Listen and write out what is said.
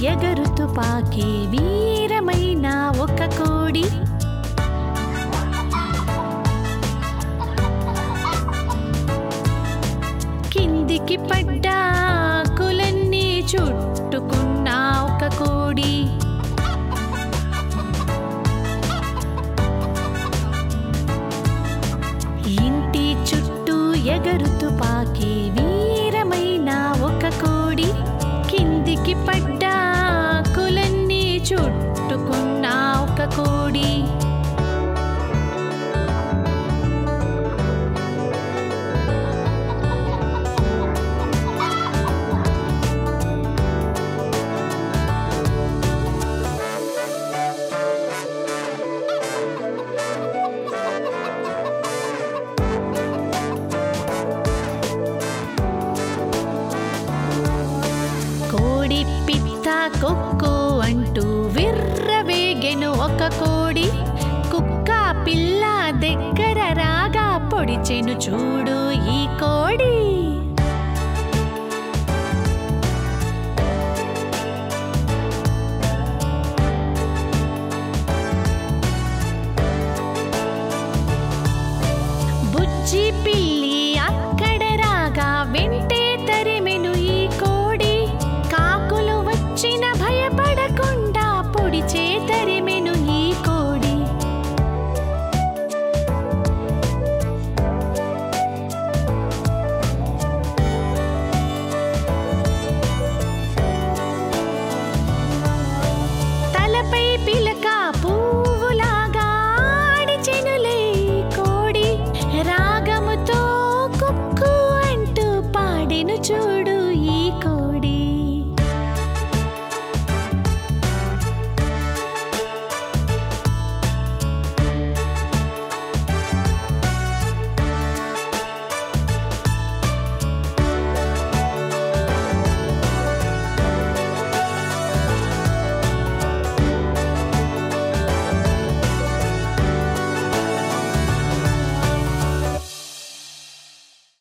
ఎగరుతూ పాకే వీరమైన ఒక కోడి కిందికి పడ్డా కులన్నీ చుట్టుకున్న ఒక కోడి ఇంటి చుట్టూ ఎగరుతూ పాకే వీరమైన ఒక కోడి కిందికి పడ్డా కులన్నీ చుట్టుకున్న ఒక కోడి కోడి పిత్త కొక్కు అంటూ విర్రవేగెను ఒక కోడి కుక్క పిల్ల దగ్గర రాగా పొడిచెను చూడు ఈ కోడి బుజ్జి పిల్లి అక్కడ రాగా వెంటే తరిమెను ఈ కోడి కాకులు వచ్చిన భయపడకుండా పొడిచే తరిమెను ఈ కోడి తలపై పిలక పువ్వులాగా ఆడిచెనులే ఈ కోడి రాగముతో కుక్కు అంటూ పాడెను చూడు